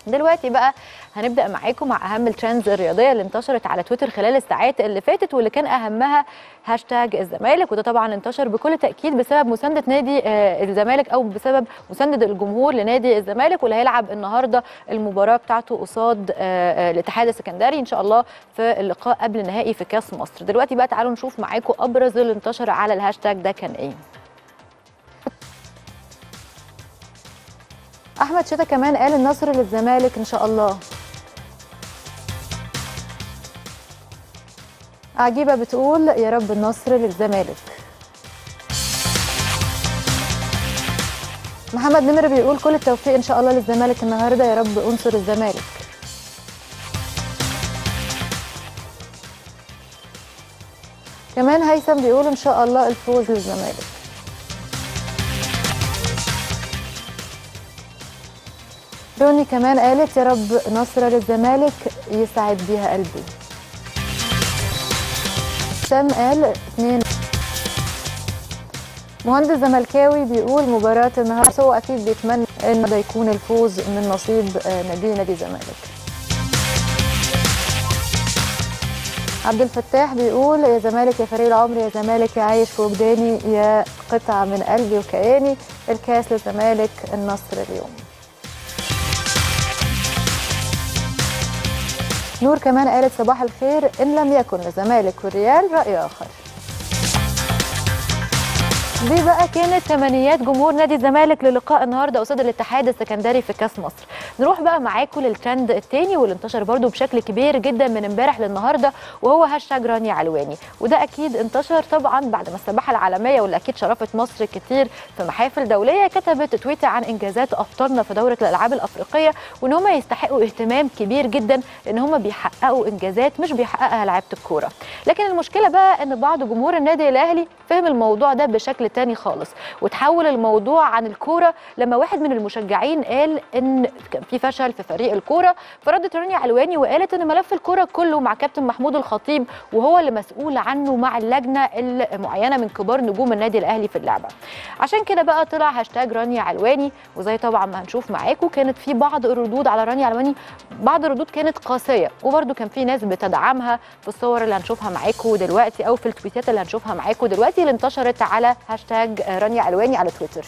دلوقتي بقى هنبدا معاكم مع اهم الترندز الرياضيه اللي انتشرت على تويتر خلال الساعات اللي فاتت واللي كان اهمها هاشتاج الزمالك وده طبعا انتشر بكل تاكيد بسبب مسانده نادي آه، الزمالك او بسبب مسانده الجمهور لنادي الزمالك واللي هيلعب النهارده المباراه بتاعته قصاد آه، آه، الاتحاد السكندري ان شاء الله في اللقاء قبل النهائي في كاس مصر دلوقتي بقى تعالوا نشوف معاكم ابرز اللي انتشر على الهاشتاج ده كان ايه احمد شتا كمان قال النصر للزمالك ان شاء الله عجيبه بتقول يا رب النصر للزمالك محمد نمر بيقول كل التوفيق ان شاء الله للزمالك النهارده يا رب انصر الزمالك كمان هيثم بيقول ان شاء الله الفوز للزمالك روني كمان قالت يا رب نصر للزمالك يسعد بيها قلبي سام قال اتنين مهندس زملكاوي بيقول مباراة النهارده بس هو اكيد بيتمنى ان ده يكون الفوز من نصيب آه، نادي نادي الزمالك عبد الفتاح بيقول يا زمالك يا فريق العمر يا زمالك يا عايش في وجداني يا قطعة من قلبي وكياني الكاس للزمالك النصر اليوم نور كمان قالت صباح الخير إن لم يكن للزمالك والريال رأي آخر دي بقى كانت تمنيات جمهور نادي الزمالك للقاء النهارده قصاد الاتحاد السكندري في كاس مصر نروح بقى معاكم للترند الثاني واللي انتشر برده بشكل كبير جدا من امبارح للنهارده وهو هاشتاج راني علواني وده اكيد انتشر طبعا بعد ما السباحه العالميه واللي اكيد شرفت مصر كتير في محافل دوليه كتبت تويتر عن انجازات ابطالنا في دوره الالعاب الافريقيه وان هم يستحقوا اهتمام كبير جدا ان هم بيحققوا انجازات مش بيحققها لعيبه الكوره لكن المشكله بقى ان بعض جمهور النادي الاهلي فهم الموضوع ده بشكل تاني خالص وتحول الموضوع عن الكوره لما واحد من المشجعين قال ان كان في فشل في فريق الكوره فردت رانيا علواني وقالت ان ملف الكوره كله مع كابتن محمود الخطيب وهو اللي مسؤول عنه مع اللجنه المعينه من كبار نجوم النادي الاهلي في اللعبه عشان كده بقى طلع هاشتاج رانيا علواني وزي طبعا ما هنشوف معاكم كانت في بعض الردود على رانيا علواني بعض الردود كانت قاسيه وبرده كان في ناس بتدعمها في الصور اللي هنشوفها معاكم دلوقتي او في التويتات اللي هنشوفها معاكم دلوقتي اللي انتشرت على هاشتاج رانيا علواني على تويتر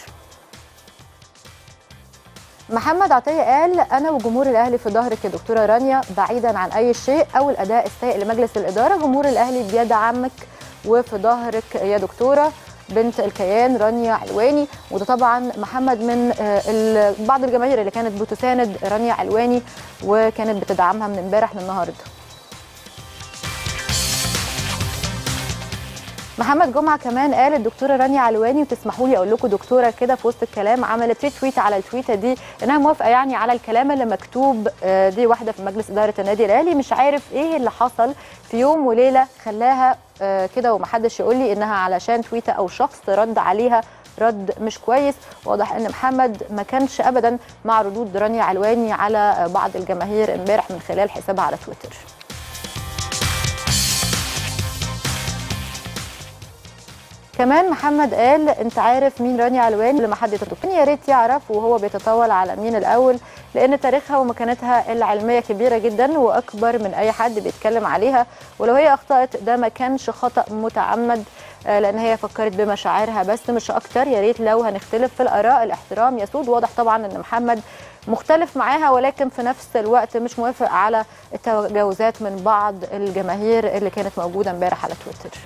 محمد عطيه قال انا وجمهور الاهلي في ظهرك يا دكتوره رانيا بعيدا عن اي شيء او الاداء السيء لمجلس الاداره جمهور الاهلي بيدعمك وفي ظهرك يا دكتوره بنت الكيان رانيا علواني وده طبعا محمد من آه، ال- بعض الجماهير اللي كانت بتساند رانيا علواني وكانت بتدعمها من امبارح للنهارده محمد جمعه كمان قال الدكتوره رانيا علواني وتسمحوا لي اقول لكم دكتوره كده في وسط الكلام عملت ريتويت على التويته دي انها موافقه يعني على الكلام اللي مكتوب آه، دي واحده في مجلس اداره النادي الاهلي مش عارف ايه اللي حصل في يوم وليله خلاها آه، كده ومحدش يقول لي انها علشان تويته او شخص رد عليها رد مش كويس واضح ان محمد ما كانش ابدا مع ردود رانيا علواني على آه، بعض الجماهير امبارح من خلال حسابها على تويتر كمان محمد قال انت عارف مين رانيا علواني لما حد يتطور يا ريت يعرف وهو بيتطاول على مين الاول لان تاريخها ومكانتها العلميه كبيره جدا واكبر من اي حد بيتكلم عليها ولو هي اخطات ده ما كانش خطا متعمد آه، لان هي فكرت بمشاعرها بس مش اكتر يا ريت لو هنختلف في الاراء الاحترام يسود واضح طبعا ان محمد مختلف معاها ولكن في نفس الوقت مش موافق على التجاوزات من بعض الجماهير اللي كانت موجوده امبارح على تويتر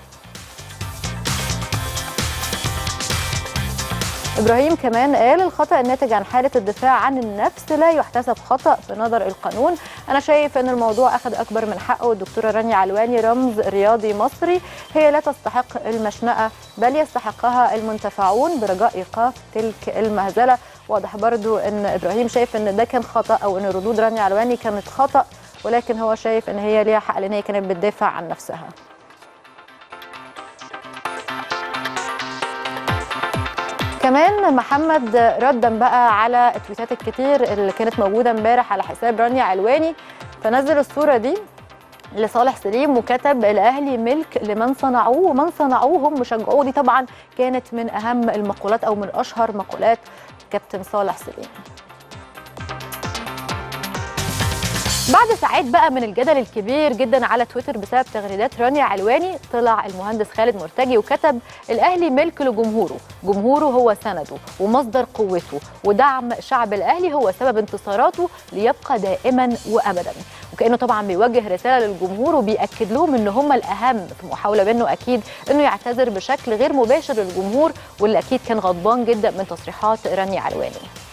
ابراهيم كمان قال الخطا الناتج عن حاله الدفاع عن النفس لا يحتسب خطا في نظر القانون انا شايف ان الموضوع اخذ اكبر من حقه الدكتوره رانيا علواني رمز رياضي مصري هي لا تستحق المشنقه بل يستحقها المنتفعون برجاء ايقاف تلك المهزله واضح برضو ان ابراهيم شايف ان ده كان خطا او ان ردود رانيا علواني كانت خطا ولكن هو شايف ان هي ليها حق لان هي كانت بتدافع عن نفسها كمان محمد ردا بقى على التويتات الكتير اللي كانت موجوده امبارح على حساب رانيا علواني فنزل الصوره دي لصالح سليم وكتب الاهلي ملك لمن صنعوه ومن صنعوه هم شجعوه دي طبعا كانت من اهم المقولات او من اشهر مقولات كابتن صالح سليم بعد ساعات بقى من الجدل الكبير جدا على تويتر بسبب تغريدات رانيا علواني طلع المهندس خالد مرتجي وكتب الاهلي ملك لجمهوره جمهوره هو سنده ومصدر قوته ودعم شعب الاهلي هو سبب انتصاراته ليبقى دائما وابدا وكانه طبعا بيوجه رساله للجمهور وبياكد لهم ان هم الاهم في محاوله منه اكيد انه يعتذر بشكل غير مباشر للجمهور واللي اكيد كان غضبان جدا من تصريحات رانيا علواني